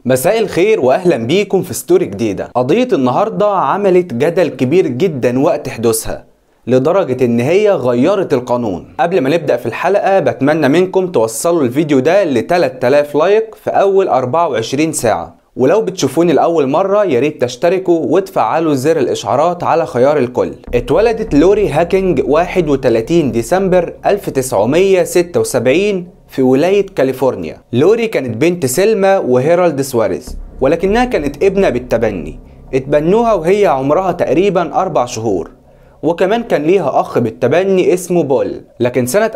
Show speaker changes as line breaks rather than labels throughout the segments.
مساء الخير واهلا بيكم في ستوري جديدة قضية النهاردة عملت جدل كبير جدا وقت حدوثها لدرجة ان هي غيرت القانون قبل ما نبدأ في الحلقة بتمنى منكم توصلوا الفيديو ده ل 3000 لايك في اول 24 ساعة ولو بتشوفوني لأول مرة ياريت تشتركوا وتفعلوا زر الإشعارات على خيار الكل اتولدت لوري هاكينج 31 ديسمبر 1976 في ولاية كاليفورنيا لوري كانت بنت سيلما وهيرالد سواريز ولكنها كانت ابنة بالتبني اتبنوها وهي عمرها تقريبا أربع شهور وكمان كان ليها أخ بالتبني اسمه بول لكن سنة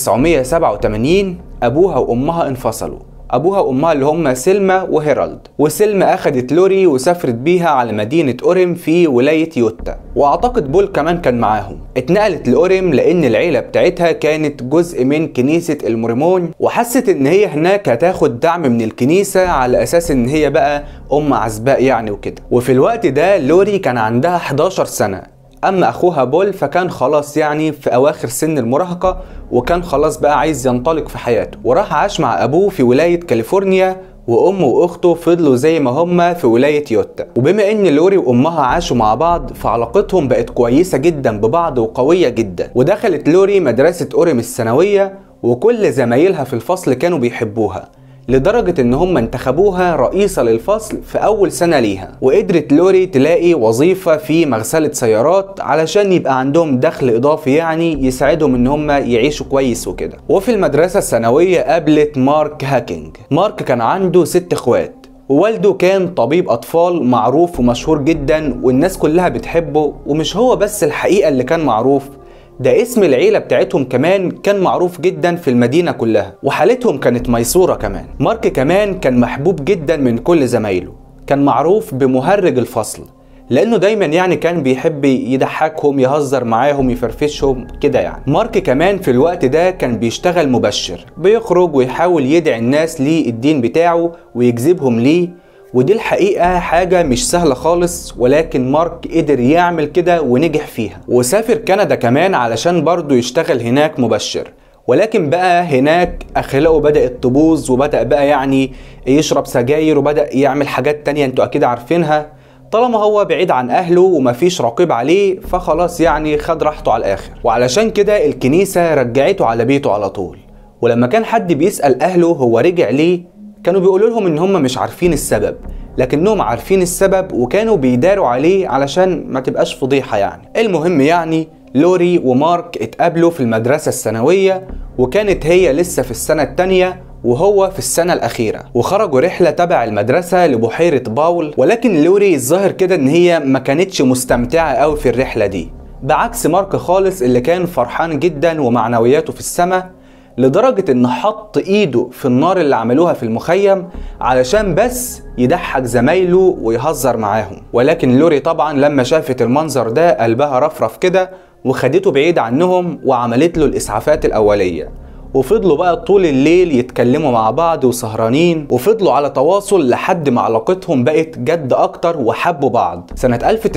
1987 أبوها وأمها انفصلوا ابوها وامها اللي هم سلمى وهيرالد وسلمى اخدت لوري وسافرت بيها على مدينه اوريم في ولايه يوتا واعتقد بول كمان كان معاهم اتنقلت لاوريم لان العيله بتاعتها كانت جزء من كنيسه المورمون وحست ان هي هناك هتاخد دعم من الكنيسه على اساس ان هي بقى ام عزباء يعني وكده وفي الوقت ده لوري كان عندها 11 سنه اما اخوها بول فكان خلاص يعني في اواخر سن المراهقه وكان خلاص بقى عايز ينطلق في حياته وراح عاش مع ابوه في ولايه كاليفورنيا وامه واخته فضلوا زي ما هما في ولايه يوتا وبما ان لوري وامها عاشوا مع بعض فعلاقتهم بقت كويسه جدا ببعض وقويه جدا ودخلت لوري مدرسه اوريم الثانويه وكل زمايلها في الفصل كانوا بيحبوها لدرجة ان هم انتخبوها رئيسة للفصل في اول سنة ليها وقدرت لوري تلاقي وظيفة في مغسلة سيارات علشان يبقى عندهم دخل اضافي يعني يساعدهم ان هم يعيشوا كويس وكده وفي المدرسة الثانوية قابلت مارك هاكينج مارك كان عنده ست اخوات ووالده كان طبيب أطفال معروف ومشهور جدا والناس كلها بتحبه ومش هو بس الحقيقة اللي كان معروف ده اسم العيلة بتاعتهم كمان كان معروف جدا في المدينة كلها وحالتهم كانت ميسورة كمان مارك كمان كان محبوب جدا من كل زمايله كان معروف بمهرج الفصل لانه دايما يعني كان بيحب يضحكهم يهزر معاهم يفرفشهم كده يعني مارك كمان في الوقت ده كان بيشتغل مبشر بيخرج ويحاول يدعي الناس للدين بتاعه ويجذبهم ليه ودي الحقيقة حاجة مش سهلة خالص ولكن مارك قدر يعمل كده ونجح فيها وسافر كندا كمان علشان برضه يشتغل هناك مبشر ولكن بقى هناك اخلاقه بدأت تبوظ وبدأ بقى يعني يشرب سجاير وبدأ يعمل حاجات تانية انتوا اكيد عارفينها طالما هو بعيد عن اهله ومفيش رقيب عليه فخلاص يعني خد راحته على الاخر وعلشان كده الكنيسة رجعته على بيته على طول ولما كان حد بيسأل اهله هو رجع ليه كانوا بيقولوا لهم ان هم مش عارفين السبب لكنهم عارفين السبب وكانوا بيداروا عليه علشان ما تبقاش فضيحة يعني المهم يعني لوري ومارك اتقابلوا في المدرسة الثانوية وكانت هي لسه في السنة التانية وهو في السنة الأخيرة وخرجوا رحلة تبع المدرسة لبحيرة باول ولكن لوري الظاهر كده إن هي ما كانتش مستمتعة أوي في الرحلة دي بعكس مارك خالص اللي كان فرحان جدا ومعنوياته في السماء لدرجة ان حط ايده في النار اللي عملوها في المخيم علشان بس يضحك زمايله ويهزر معاهم ولكن لوري طبعا لما شافت المنظر ده قلبها رفرف كده وخدته بعيد عنهم وعملت له الاسعافات الاوليه وفضلوا بقى طول الليل يتكلموا مع بعض وسهرانين وفضلوا على تواصل لحد ما علاقتهم بقت جد اكتر وحبوا بعض سنة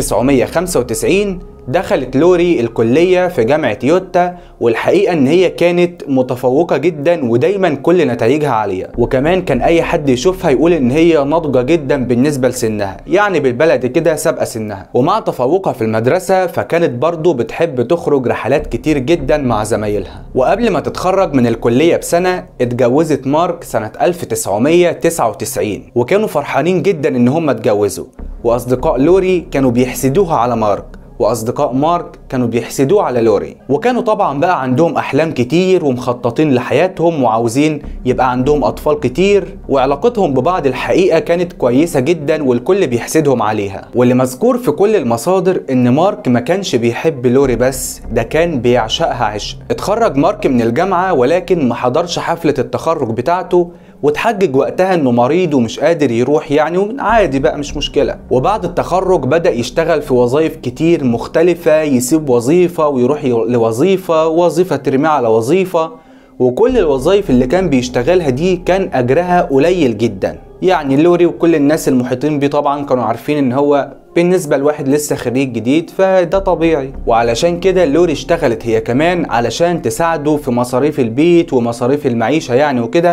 1995 دخلت لوري الكلية في جامعة يوتا والحقيقة ان هي كانت متفوقة جدا ودايما كل نتائجها عالية وكمان كان اي حد يشوفها يقول ان هي ناضجة جدا بالنسبة لسنها يعني بالبلد كده سابقة سنها ومع تفوقها في المدرسة فكانت برضو بتحب تخرج رحلات كتير جدا مع زمايلها وقبل ما تتخرج من الكلية بسنة اتجوزت مارك سنة 1999 وكانوا فرحانين جدا ان هم اتجوزوا واصدقاء لوري كانوا بيحسدوها على مارك واصدقاء مارك كانوا بيحسدوه على لوري وكانوا طبعا بقى عندهم احلام كتير ومخططين لحياتهم وعاوزين يبقى عندهم اطفال كتير وعلاقتهم ببعض الحقيقه كانت كويسه جدا والكل بيحسدهم عليها واللي مذكور في كل المصادر ان مارك ما كانش بيحب لوري بس ده كان بيعشقها عشق اتخرج مارك من الجامعه ولكن ما حضرش حفله التخرج بتاعته وتحجج وقتها انه مريض ومش قادر يروح يعني عادي بقى مش مشكله وبعد التخرج بدا يشتغل في وظائف كتير مختلفه يسيب وظيفه ويروح لوظيفه وظيفه ترميه على وظيفه وكل الوظائف اللي كان بيشتغلها دي كان اجرها قليل جدا يعني لوري وكل الناس المحيطين بيه طبعا كانوا عارفين ان هو بالنسبة لواحد لسه خريج جديد فده طبيعي وعلشان كده لوري اشتغلت هي كمان علشان تساعده في مصاريف البيت ومصاريف المعيشة يعني وكده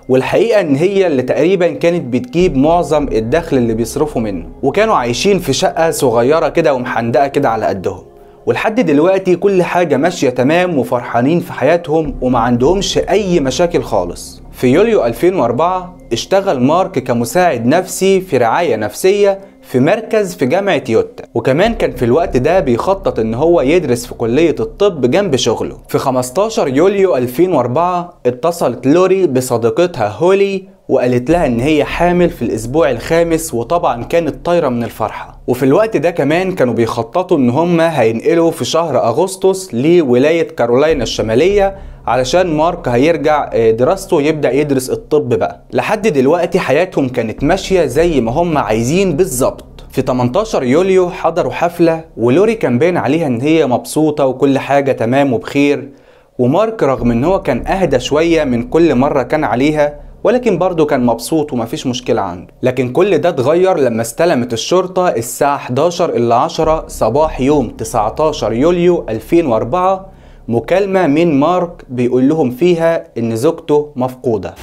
والحقيقة ان هي اللي تقريبا كانت بتجيب معظم الدخل اللي بيصرفوا منه وكانوا عايشين في شقة صغيرة كده ومحندقة كده على قدهم ولحد دلوقتي كل حاجة ماشية تمام وفرحانين في حياتهم وما عندهمش أي مشاكل خالص في يوليو 2004 اشتغل مارك كمساعد نفسي في رعاية نفسية في مركز في جامعة يوتا وكمان كان في الوقت ده بيخطط ان هو يدرس في كلية الطب جنب شغله في 15 يوليو 2004 اتصلت لوري بصديقتها هولي وقالت لها ان هي حامل في الاسبوع الخامس وطبعا كانت طايره من الفرحه وفي الوقت ده كمان كانوا بيخططوا ان هم هينقلوا في شهر اغسطس لولايه كارولاينا الشماليه علشان مارك هيرجع دراسته يبدا يدرس الطب بقى لحد دلوقتي حياتهم كانت ماشيه زي ما هم عايزين بالظبط في 18 يوليو حضروا حفلة ولوري كان باين عليها ان هي مبسوطة وكل حاجة تمام وبخير ومارك رغم ان هو كان اهدى شوية من كل مرة كان عليها ولكن برضه كان مبسوط ومفيش مشكلة عنده لكن كل ده اتغير لما استلمت الشرطة الساعة 11 إلا 10 صباح يوم 19 يوليو 2004 مكالمة من مارك بيقول لهم فيها إن زوجته مفقودة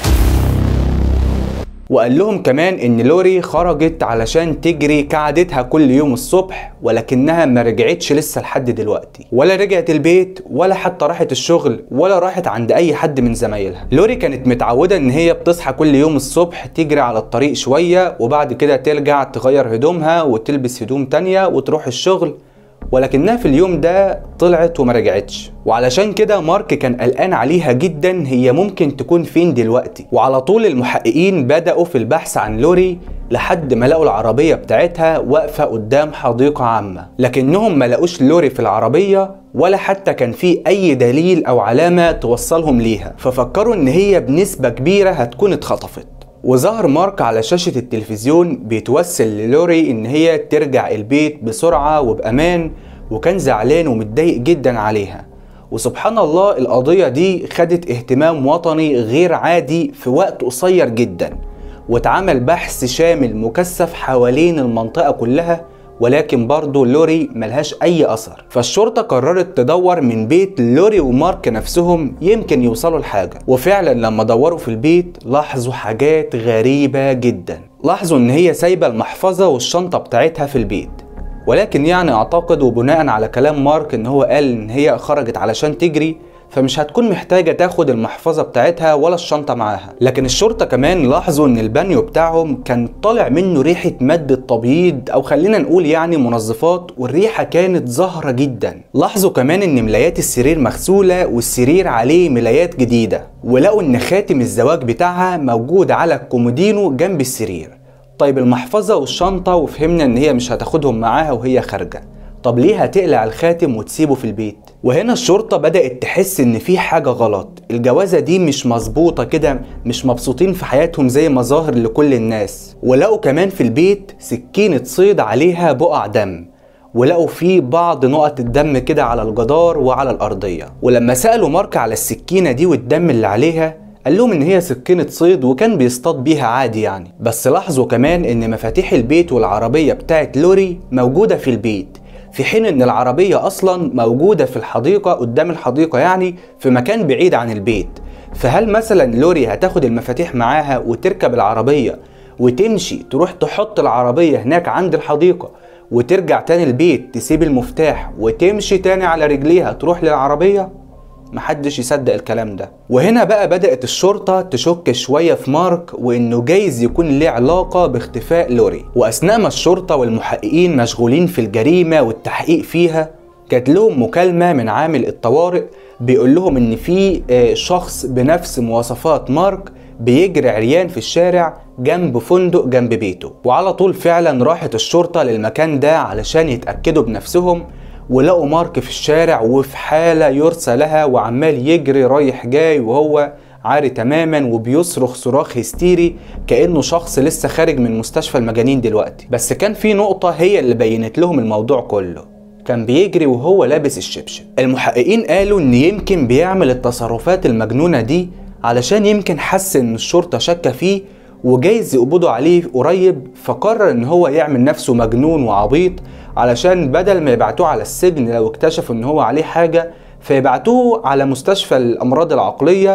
وقال لهم كمان ان لوري خرجت علشان تجري كعادتها كل يوم الصبح ولكنها ما رجعتش لسه لحد دلوقتي ولا رجعت البيت ولا حتى راحت الشغل ولا راحت عند اي حد من زمايلها لوري كانت متعوده ان هي بتصحى كل يوم الصبح تجري على الطريق شويه وبعد كده ترجع تغير هدومها وتلبس هدوم تانية وتروح الشغل ولكنها في اليوم ده طلعت وما رجعتش وعلشان كده مارك كان قلقان عليها جدا هي ممكن تكون فين دلوقتي وعلى طول المحققين بدأوا في البحث عن لوري لحد ما لقوا العربية بتاعتها واقفة قدام حديقة عامة لكنهم ما لقوش لوري في العربية ولا حتى كان في أي دليل أو علامة توصلهم ليها ففكروا إن هي بنسبة كبيرة هتكون اتخطفت وظهر مارك على شاشة التلفزيون بيتوسل للوري إن هي ترجع البيت بسرعة وبأمان وكان زعلان ومتضايق جدا عليها وسبحان الله القضية دي خدت اهتمام وطني غير عادي في وقت قصير جدا واتعمل بحث شامل مكثف حوالين المنطقة كلها ولكن برضه لوري ملهاش أي أثر فالشرطة قررت تدور من بيت لوري ومارك نفسهم يمكن يوصلوا لحاجة وفعلا لما دوروا في البيت لاحظوا حاجات غريبة جدا لاحظوا إن هي سايبة المحفظة والشنطة بتاعتها في البيت ولكن يعني اعتقد وبناء على كلام مارك ان هو قال ان هي خرجت علشان تجري فمش هتكون محتاجة تاخد المحفظة بتاعتها ولا الشنطة معاها لكن الشرطة كمان لاحظوا ان البانيو بتاعهم كان طالع منه ريحة مادة تبييض او خلينا نقول يعني منظفات والريحة كانت ظاهرة جدا لاحظوا كمان ان ملايات السرير مغسولة والسرير عليه ملايات جديدة ولقوا ان خاتم الزواج بتاعها موجود على الكومودينو جنب السرير طيب المحفظة والشنطة وفهمنا ان هي مش هتاخدهم معاها وهي خارجة طب ليه هتقلع الخاتم وتسيبه في البيت وهنا الشرطة بدأت تحس ان في حاجة غلط الجوازة دي مش مظبوطة كده مش مبسوطين في حياتهم زي ما ظاهر لكل الناس ولقوا كمان في البيت سكينة صيد عليها بقع دم ولقوا فيه بعض نقط الدم كده على الجدار وعلى الأرضية ولما سألوا مارك على السكينة دي والدم اللي عليها قال لهم ان هي سكينة صيد وكان بيصطاد بيها عادي يعني بس لاحظوا كمان ان مفاتيح البيت والعربية بتاعت لوري موجودة في البيت في حين ان العربية اصلا موجودة في الحديقة قدام الحديقة يعني في مكان بعيد عن البيت فهل مثلا لوري هتاخد المفاتيح معاها وتركب العربية وتمشي تروح تحط العربية هناك عند الحديقة وترجع تاني البيت تسيب المفتاح وتمشي تاني على رجليها تروح للعربية محدش يصدق الكلام ده وهنا بقى بدأت الشرطة تشك شوية في مارك وإنه جايز يكون ليه علاقة باختفاء لوري وأثناء ما الشرطة والمحققين مشغولين في الجريمة والتحقيق فيها جات لهم مكالمة من عامل الطوارئ بيقول لهم إن في شخص بنفس مواصفات مارك بيجري عريان في الشارع جنب فندق جنب بيته وعلى طول فعلا راحت الشرطة للمكان ده علشان يتأكدوا بنفسهم ولقوا مارك في الشارع وفي حالة يرثى لها وعمال يجري رايح جاي وهو عاري تماما وبيصرخ صراخ هستيري كأنه شخص لسه خارج من مستشفى المجانين دلوقتي بس كان في نقطة هي اللي بينت لهم الموضوع كله كان بيجري وهو لابس الشبشب المحققين قالوا ان يمكن بيعمل التصرفات المجنونة دي علشان يمكن حس ان الشرطة شاكة فيه وجايز يقبضوا عليه قريب فقرر ان هو يعمل نفسه مجنون وعبيط علشان بدل ما يبعتوه على السجن لو اكتشفوا ان هو عليه حاجة فيبعتوه على مستشفى الامراض العقلية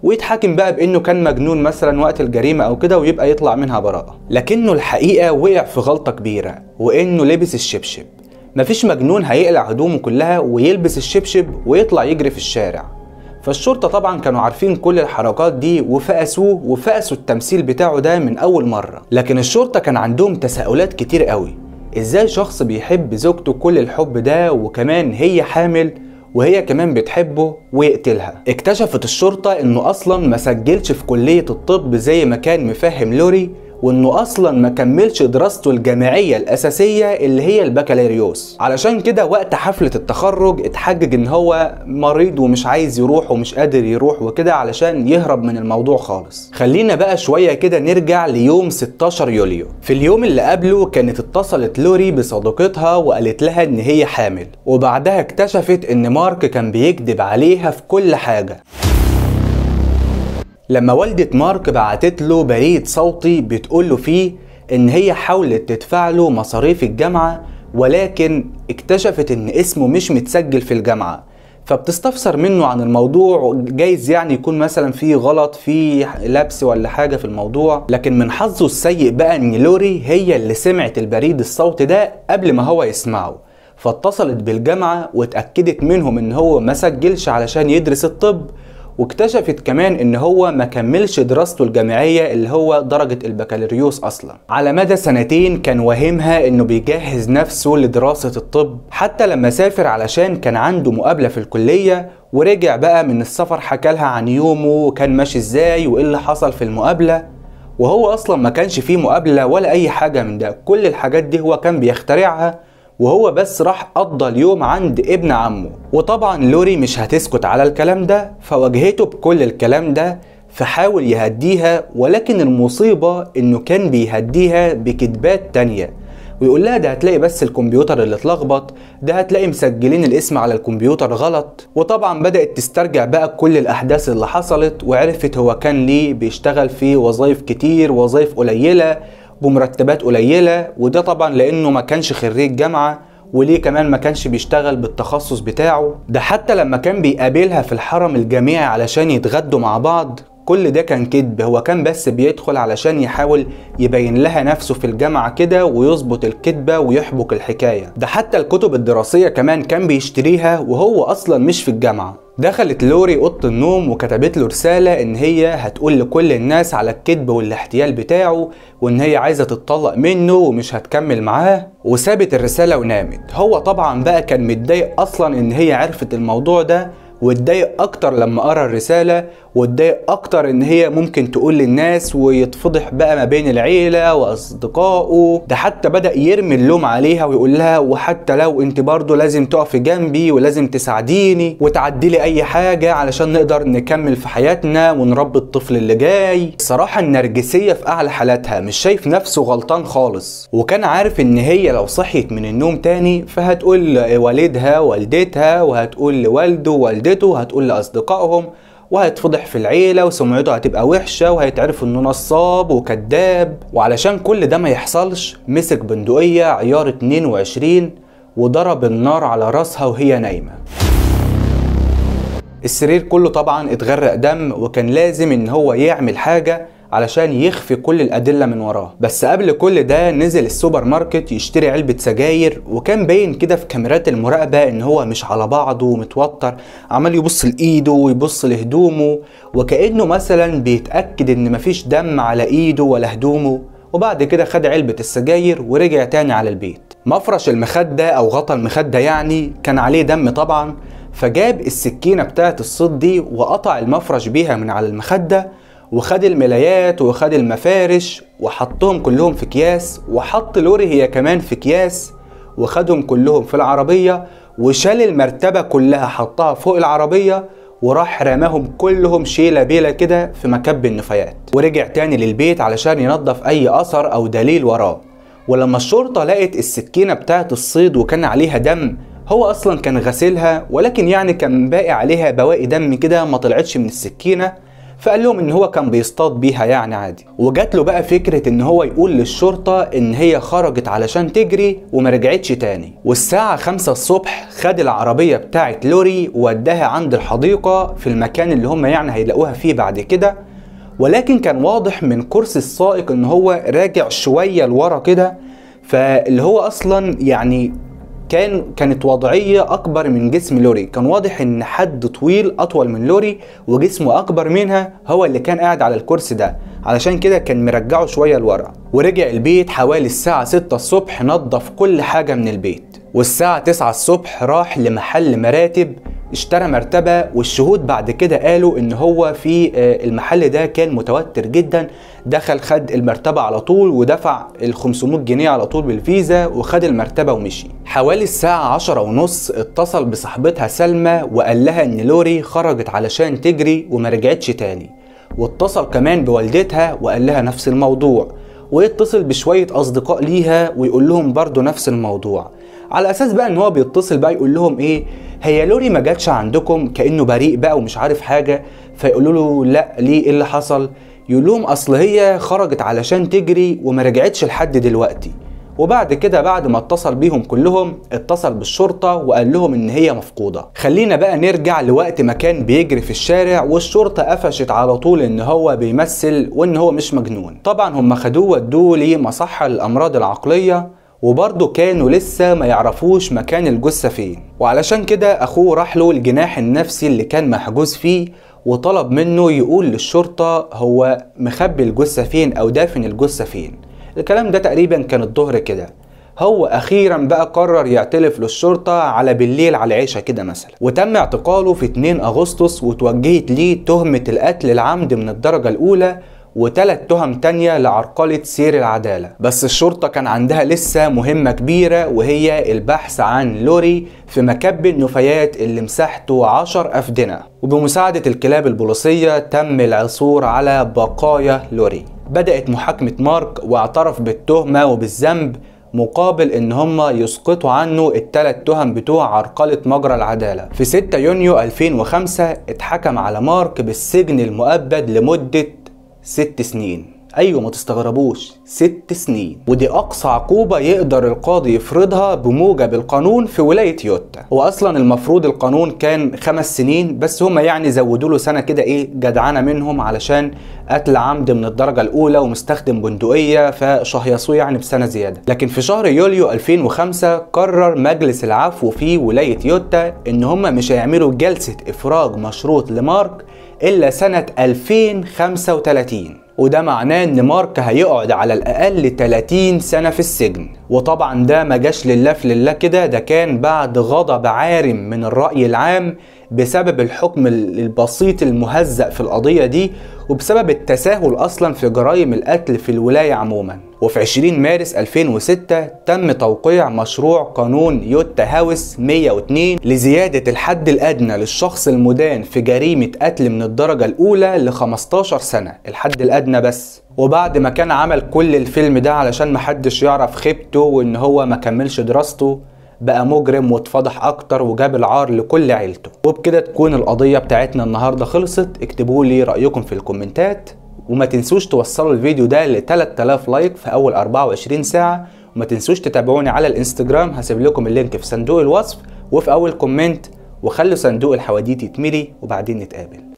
ويتحاكم بقى بانه كان مجنون مثلا وقت الجريمه او كده ويبقى يطلع منها براءه لكنه الحقيقه وقع في غلطه كبيره وانه لبس الشبشب مفيش مجنون هيقلع هدومه كلها ويلبس الشبشب ويطلع يجري في الشارع فالشرطة طبعا كانوا عارفين كل الحركات دي وفقسوه وفقسوا التمثيل بتاعه ده من أول مرة لكن الشرطة كان عندهم تساؤلات كتير قوي ازاي شخص بيحب زوجته كل الحب ده وكمان هي حامل وهي كمان بتحبه ويقتلها اكتشفت الشرطة انه اصلا ما سجلش في كلية الطب زي ما كان مفهم لوري وانه اصلا ما كملش دراسته الجامعيه الاساسيه اللي هي البكالوريوس علشان كده وقت حفله التخرج اتحجج ان هو مريض ومش عايز يروح ومش قادر يروح وكده علشان يهرب من الموضوع خالص خلينا بقى شويه كده نرجع ليوم 16 يوليو في اليوم اللي قبله كانت اتصلت لوري بصديقتها وقالت لها ان هي حامل وبعدها اكتشفت ان مارك كان بيكذب عليها في كل حاجه لما والدة مارك بعتت له بريد صوتي بتقول له فيه ان هي حاولت تدفع له مصاريف الجامعة ولكن اكتشفت ان اسمه مش متسجل في الجامعة فبتستفسر منه عن الموضوع جايز يعني يكون مثلا في غلط في لبس ولا حاجة في الموضوع لكن من حظه السيء بقى ان لوري هي اللي سمعت البريد الصوتي ده قبل ما هو يسمعه فاتصلت بالجامعة واتأكدت منهم ان هو ما سجلش علشان يدرس الطب واكتشفت كمان ان هو ما كملش دراسته الجامعية اللي هو درجة البكالوريوس اصلا على مدى سنتين كان واهمها انه بيجهز نفسه لدراسة الطب حتى لما سافر علشان كان عنده مقابلة في الكلية ورجع بقى من السفر حكالها عن يومه وكان ماشي ازاي وايه اللي حصل في المقابلة وهو اصلا ما كانش فيه مقابلة ولا اي حاجة من ده كل الحاجات دي هو كان بيخترعها وهو بس راح قضى اليوم عند ابن عمه وطبعا لوري مش هتسكت على الكلام ده فواجهته بكل الكلام ده فحاول يهديها ولكن المصيبة انه كان بيهديها بكذبات تانية ويقول لها ده هتلاقي بس الكمبيوتر اللي اتلخبط ده هتلاقي مسجلين الاسم على الكمبيوتر غلط وطبعا بدأت تسترجع بقى كل الأحداث اللي حصلت وعرفت هو كان ليه بيشتغل في وظائف كتير وظائف قليلة بمرتبات قليلة وده طبعا لأنه ما كانش خريج جامعة وليه كمان ما كانش بيشتغل بالتخصص بتاعه ده حتى لما كان بيقابلها في الحرم الجامعي علشان يتغدوا مع بعض كل ده كان كذب هو كان بس بيدخل علشان يحاول يبين لها نفسه في الجامعة كده ويظبط الكذبة ويحبك الحكاية ده حتى الكتب الدراسية كمان كان بيشتريها وهو أصلا مش في الجامعة دخلت لوري اوضه النوم وكتبت له رساله ان هي هتقول لكل الناس على الكذب والاحتيال بتاعه وان هي عايزه تتطلق منه ومش هتكمل معاه وسابت الرساله ونامت هو طبعا بقى كان متضايق اصلا ان هي عرفت الموضوع ده واتضايق اكتر لما قرا الرساله واتضايق اكتر ان هي ممكن تقول للناس ويتفضح بقى ما بين العيله واصدقائه ده حتى بدا يرمي اللوم عليها ويقول لها وحتى لو انت برضه لازم تقفي جنبي ولازم تساعديني وتعدلي اي حاجه علشان نقدر نكمل في حياتنا ونربي الطفل اللي جاي الصراحه النرجسيه في اعلى حالاتها مش شايف نفسه غلطان خالص وكان عارف ان هي لو صحيت من النوم تاني فهتقول لوالدها والدتها وهتقول لوالده ووالدته وهتقول لاصدقائهم وهيتفضح في العيلة وسمعته هتبقى وحشة وهيتعرف انه نصاب وكذاب وعلشان كل ده ما يحصلش مسك بندقية عيار 22 وضرب النار على راسها وهي نايمة السرير كله طبعا اتغرق دم وكان لازم ان هو يعمل حاجة علشان يخفي كل الأدلة من وراه بس قبل كل ده نزل السوبر ماركت يشتري علبة سجاير وكان باين كده في كاميرات المراقبة ان هو مش على بعضه ومتوتر عمال يبص لإيده ويبص لهدومه وكأنه مثلا بيتأكد ان مفيش دم على إيده ولا هدومه وبعد كده خد علبة السجاير ورجع تاني على البيت مفرش المخدة أو غطا المخدة يعني كان عليه دم طبعا فجاب السكينة بتاعت الصيد دي وقطع المفرش بيها من على المخدة وخد الملايات وخد المفارش وحطهم كلهم في اكياس وحط لوري هي كمان في اكياس وخدهم كلهم في العربية وشال المرتبة كلها حطها فوق العربية وراح رماهم كلهم شيلة بيلة كده في مكب النفايات ورجع تاني للبيت علشان ينظف أي أثر أو دليل وراه ولما الشرطة لقت السكينة بتاعت الصيد وكان عليها دم هو أصلا كان غسلها ولكن يعني كان باقي عليها بواقي دم كده ما طلعتش من السكينة فقال لهم ان هو كان بيصطاد بيها يعني عادي وجات له بقى فكره ان هو يقول للشرطه ان هي خرجت علشان تجري وما رجعتش تاني والساعه 5 الصبح خد العربيه بتاعت لوري ووداها عند الحديقه في المكان اللي هم يعني هيلاقوها فيه بعد كده ولكن كان واضح من كرسي السائق ان هو راجع شويه لورا كده فاللي هو اصلا يعني كان كانت وضعيه اكبر من جسم لوري كان واضح ان حد طويل اطول من لوري وجسمه اكبر منها هو اللي كان قاعد على الكرسي ده علشان كده كان مرجعه شويه لورا ورجع البيت حوالي الساعه 6 الصبح نظف كل حاجه من البيت والساعه 9 الصبح راح لمحل مراتب اشترى مرتبة والشهود بعد كده قالوا ان هو في المحل ده كان متوتر جدا دخل خد المرتبة على طول ودفع ال 500 جنيه على طول بالفيزا وخد المرتبة ومشي حوالي الساعة عشرة ونص اتصل بصاحبتها سلمى وقال لها ان لوري خرجت علشان تجري وما رجعتش تاني واتصل كمان بوالدتها وقال لها نفس الموضوع ويتصل بشوية أصدقاء ليها ويقول لهم برضو نفس الموضوع على اساس بقى ان هو بيتصل بقى يقول لهم ايه هي لوري ما جاتش عندكم كانه بريء بقى ومش عارف حاجه فيقولوا له لا ليه ايه اللي حصل يقول لهم اصل هي خرجت علشان تجري وما رجعتش لحد دلوقتي وبعد كده بعد ما اتصل بيهم كلهم اتصل بالشرطة وقال لهم ان هي مفقودة خلينا بقى نرجع لوقت ما كان بيجري في الشارع والشرطة قفشت على طول ان هو بيمثل وان هو مش مجنون طبعا هم خدوه ودوه لمصحة للامراض العقلية وبرضه كانوا لسه ما يعرفوش مكان الجثة فين وعلشان كده أخوه راح له الجناح النفسي اللي كان محجوز فيه وطلب منه يقول للشرطة هو مخبي الجثة فين أو دافن الجثة فين الكلام ده تقريبا كان الظهر كده هو اخيرا بقى قرر يعترف للشرطة على بالليل على العشاء كده مثلا وتم اعتقاله في 2 اغسطس وتوجهت ليه تهمة القتل العمد من الدرجة الاولى وثلاث تهم تانية لعرقلة سير العدالة بس الشرطة كان عندها لسه مهمة كبيرة وهي البحث عن لوري في مكب النفايات اللي مساحته 10 أفدنة وبمساعدة الكلاب البوليسية تم العثور على بقايا لوري بدأت محاكمة مارك واعترف بالتهمة وبالذنب مقابل ان هم يسقطوا عنه الثلاث تهم بتوع عرقلة مجرى العدالة في 6 يونيو 2005 اتحكم على مارك بالسجن المؤبد لمدة ست سنين ايوه ما تستغربوش ست سنين ودي اقصى عقوبة يقدر القاضي يفرضها بموجب القانون في ولاية يوتا هو اصلا المفروض القانون كان خمس سنين بس هما يعني زودوا له سنة كده ايه جدعنة منهم علشان قتل عمد من الدرجة الاولى ومستخدم بندقية فشهيصوه يعني بسنة زيادة لكن في شهر يوليو 2005 قرر مجلس العفو في ولاية يوتا ان هما مش هيعملوا جلسة افراج مشروط لمارك الا سنة 2035 وده معناه ان مارك هيقعد على الاقل 30 سنه في السجن وطبعا ده ما جاش لله في لله كده ده كان بعد غضب عارم من الراي العام بسبب الحكم البسيط المهزأ في القضية دي وبسبب التساهل أصلا في جرائم القتل في الولاية عموما وفي 20 مارس 2006 تم توقيع مشروع قانون يوتا هاوس 102 لزيادة الحد الأدنى للشخص المدان في جريمة قتل من الدرجة الأولى ل 15 سنة الحد الأدنى بس وبعد ما كان عمل كل الفيلم ده علشان محدش يعرف خيبته وإن هو ما كملش دراسته بقى مجرم واتفضح اكتر وجاب العار لكل عيلته وبكده تكون القضيه بتاعتنا النهارده خلصت اكتبوا لي رايكم في الكومنتات وما تنسوش توصلوا الفيديو ده ل 3000 لايك في اول 24 ساعه وما تنسوش تتابعوني على الانستجرام هسيب لكم اللينك في صندوق الوصف وفي اول كومنت وخلوا صندوق الحواديت يتملي وبعدين نتقابل